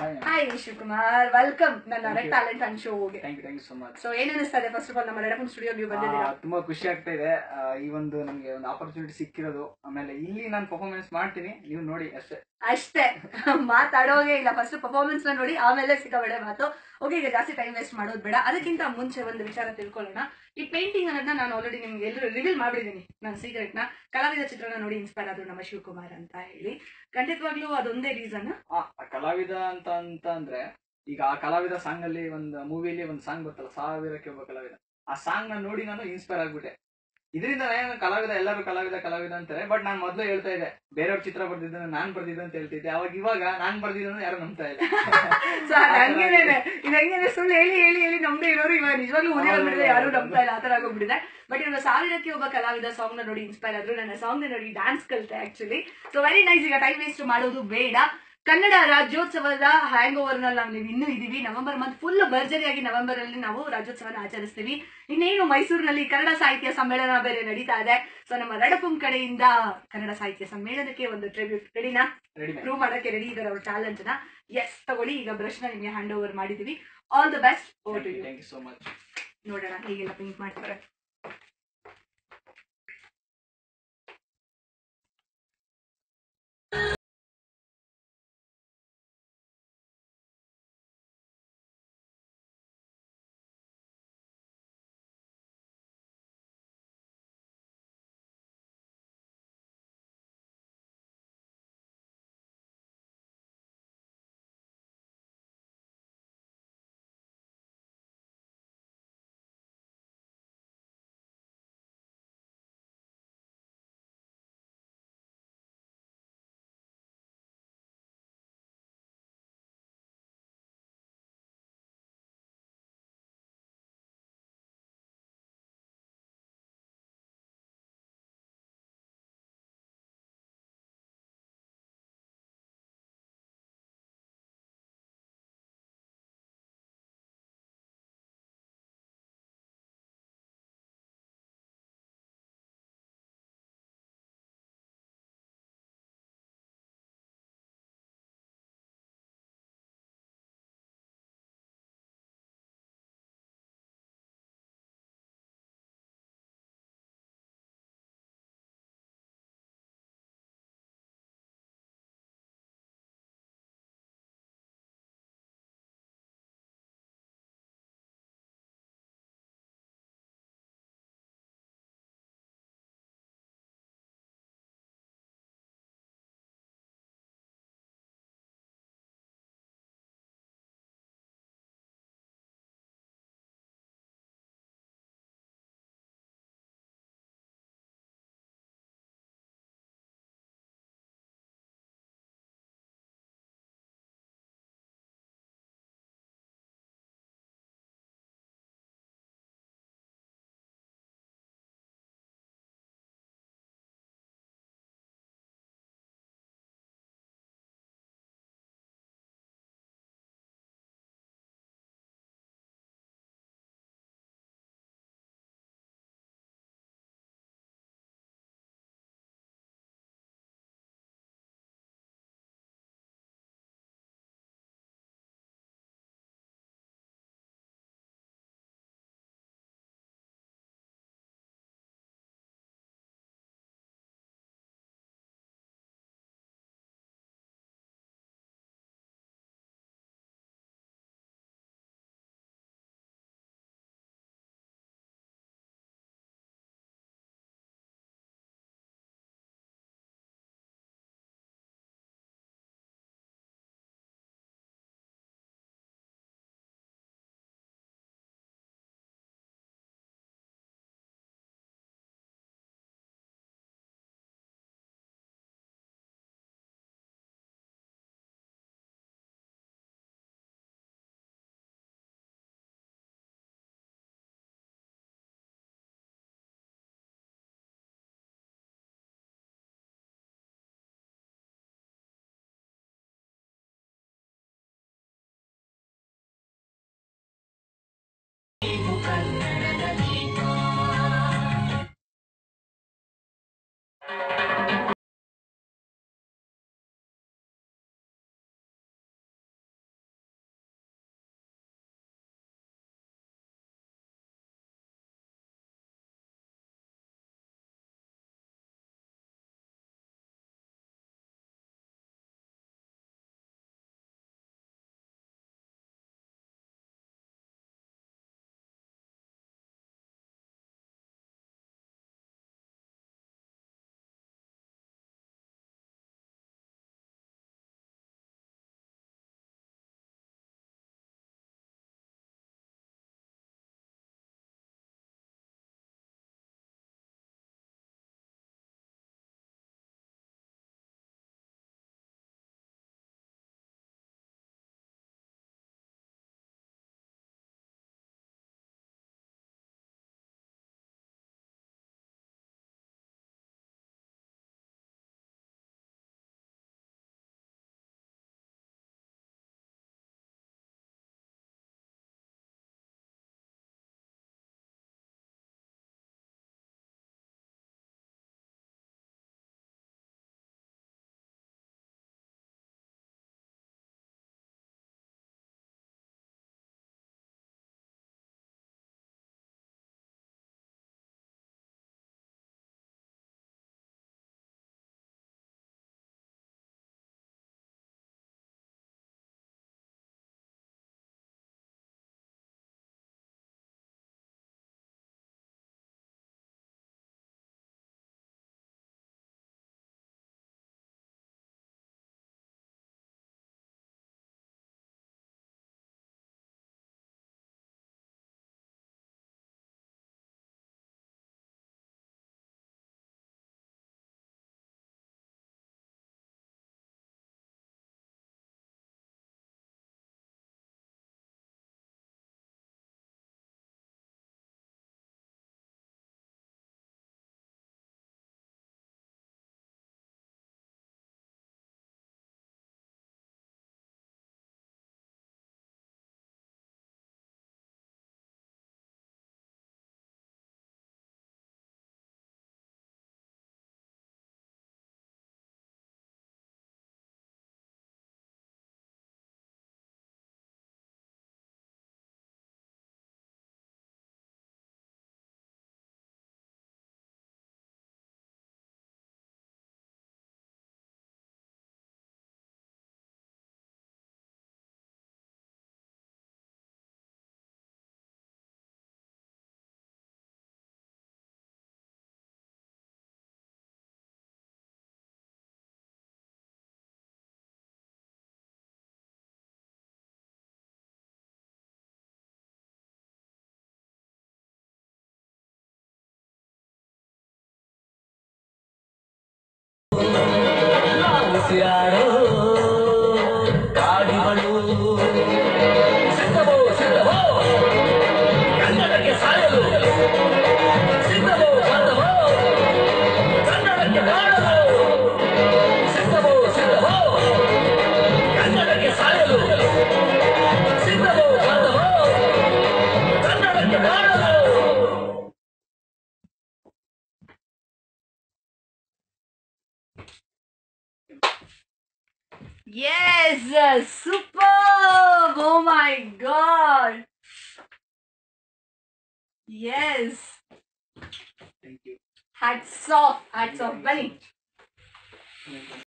Hi Shivakumar welcome ನನ್ನ Thank red you. Talent and ಶೋಗೆ thank you thank you so much so ಏನ್ ಅನಿಸ್ತಾ ಇದೆ ಫಸ್ಟ್ ಆಫ್ ಆಲ್ ನಮ್ಮ ರೆಡಪನ್ ಸ್ಟುಡಿಯೋ ನೀವು ಬಂದಿದ್ದೀರಾ ತುಂಬಾ ಖುಷಿ ಆಗ್ತಾ ಇದೆ ಆ, ಈ ಒಂದು ನಮ್ಗೆ ಒಂದು ಆಪರ್ಚುನಿಟಿ ಸಿಕ್ಕಿರೋದು ಆಮೇಲೆ ಇಲ್ಲಿ ನಾನು ಪರ್ಫಾರ್ಮೆನ್ಸ್ ಮಾಡ್ತೀನಿ ನೀವು ನೋಡಿ ಅಷ್ಟೇ ಅಷ್ಟೇ ಮಾತಾಡೋಗೆ ಇಲ್ಲ ಫಸ್ಟ್ ಪರ್ಫಾರ್ಮೆನ್ಸ್ ನ ನೋಡಿ ಆಮೇಲೆ ಸಿಕ್ಕಾಬೇಡ ಮಾತು ಓಕೆ ಈಗ ಜಾಸ್ತಿ ಟೈಮ್ ವೇಸ್ಟ್ ಮಾಡೋದು ಬೇಡ ಅದಕ್ಕಿಂತ ಮುಂಚೆ ಒಂದು ವಿಚಾರ ತಿಳ್ಕೊಳ್ಳೋಣ ಈ ಪೇಂಟಿಂಗ್ ಅನ್ನೋದನ್ನ ನಾನು ಆಲ್ರೆಡಿ ನಿಮ್ಗೆ ಎಲ್ಲರೂ ರಿವೀಲ್ ಮಾಡಿದ್ದೀನಿ ನನ್ನ ಸೀಕ್ರೆಟ್ ನ ಕಲಾವಿದ ಚಿತ್ರನ ನೋಡಿ ಇನ್ಸ್ಪೈರ್ ಆದ್ರು ನಮ್ಮ ಶಿವಕುಮಾರ್ ಅಂತ ಹೇಳಿ ಖಂಡಿತವಾಗ್ಲೂ ಅದೊಂದೇ ರೀಸನ್ ಆ, ಆ ಕಲಾವಿದ ಅಂತ ಅಂತ ಅಂದ್ರೆ ಈಗ ಆ ಕಲಾವಿದ ಸಾಂಗ್ ಅಲ್ಲಿ ಒಂದು ಮೂವಿಲಿ ಒಂದು ಸಾಂಗ್ ಬರ್ತಲ್ಲ ಸಾವಿರಕ್ಕೆ ಒಬ್ಬ ಕಲಾವಿದ ಆ ಸಾಂಗ್ ನ ನೋಡಿ ನಾನು ಇನ್ಸ್ಪೈರ್ ಆಗ್ಬಿಟ್ಟೆ ಇದರಿಂದ ನಾನು ಕಲಾವಿದ ಎಲ್ಲರೂ ಕಲಾವಿದ ಕಲಾವಿದ ಅಂತಾರೆ ಬಟ್ ನಾನು ಮೊದಲು ಹೇಳ್ತಾ ಇದ್ದೆ ಬೇರೆಯವ್ರ ಚಿತ್ರ ಬರ್ದಿದ್ದನ್ನು ನಾನ್ ಬರ್ದಿದ್ದೆ ಅಂತ ಹೇಳ್ತಿದ್ದೆ ಅವಾಗ ಇವಾಗ ನಾನ್ ಬರ್ದಿದ್ದನ್ನು ಯಾರು ನಂಬ್ತಾ ಇಲ್ಲ ಸೊ ಹಂಗೇನೆ ಇದು ಹೆಂಗೇನೆ ಸುಳ್ಳು ಹೇಳಿ ಹೇಳಿ ಹೇಳಿ ನಮ್ದೇ ಇರೋರು ಇವಾಗ ನಿಜವಾಗ್ಲೂ ಉರಿ ಬಂದ್ಬಿಟ್ಟಿದೆ ಯಾರು ನಂಬ್ತಾ ಇಲ್ಲ ಆತರ ಆಗೋಗ್ಬಿಟ್ಟಿದೆ ಬಟ್ ಇವಾಗ ಸಾವಿರಕ್ಕೆ ಒಬ್ಬ ಕಲಾವಿದ ಸಾಂಗ್ ನ ನೋಡಿ ಇನ್ಸ್ಪೈರ್ ಆದ್ರು ನನ್ನ ಸಾಂಗ್ ನ ನೋಡಿ ಡ್ಯಾನ್ಸ್ ಕಲಿತೆ ಆಕ್ಚುಲಿ ಸೊ ವೆರಿ ನೈಸ್ ಈಗ ಟೈಮ್ ವೇಸ್ಟ್ ಮಾಡೋದು ಬೇಡ ಕನ್ನಡ ರಾಜ್ಯೋತ್ಸವದ ಹ್ಯಾಂಗ್ ಓವರ್ ನಲ್ಲಿ ನಾವು ನೀವು ಇನ್ನೂ ಇದೀವಿ ನವೆಂಬರ್ ಮಂತ್ ಫುಲ್ ಭರ್ಜರಿಯಾಗಿ ನವೆಂಬರ್ ಅಲ್ಲಿ ನಾವು ರಾಜ್ಯೋತ್ಸವನ ಆಚರಿಸ್ತೀವಿ ಇನ್ನೇನು ಮೈಸೂರಿನಲ್ಲಿ ಕನ್ನಡ ಸಾಹಿತ್ಯ ಸಮ್ಮೇಳನ ಬೇರೆ ನಡೀತಾ ಇದೆ ಸೊ ನಮ್ಮ ರೆಡಪುಂ ಕಡೆಯಿಂದ ಕನ್ನಡ ಸಾಹಿತ್ಯ ಸಮ್ಮೇಳನಕ್ಕೆ ಒಂದು ಟ್ರಿಬ್ಯೂಟ್ ರೆಡಿನಾ ರೆಡಿ ಪ್ರೂವ್ ಮಾಡಕ್ಕೆ ರೆಡಿ ಇದ್ದಾರೆ ಅವ್ರ ಟ್ಯಾಲೆಂಟ್ ನ ಎಸ್ ತಗೊಳ್ಳಿ ಈಗ ಬ್ರಷ್ ನ ನಿಮಗೆ ಹ್ಯಾಂಡ್ ಓವರ್ ಮಾಡಿದೀವಿ all the best over to you thank you so much ನೋಡೋಣ ಹೇಗೆಲ್ಲ ಪೇಂಟ್ ಮಾಡ್ತಾರೆ ಉಸಿರಾಡೋ ಕಾಡಿಗಳು ಸಿದ್ಧವೋ ಸಿದ್ಧವೋ ಕನ್ನಡಕ್ಕೆ ಸಾಯಲು ಸಿದ್ಧವೋ ಬಂದವೋ ಕನ್ನಡಕ್ಕೆ ಬಾಳಲು ಸಿದ್ಧವೋ ಸಿದ್ಧವೋ ಕನ್ನಡಕ್ಕೆ ಸಾಯಲು ಸಿದ್ಧವೋ ಬಂದವೋ ಕನ್ನಡಕ್ಕೆ ಬಾಳಲು Yes, superb! Oh my god! Yes, thank you hats off, hats off, ಬನ್ನಿ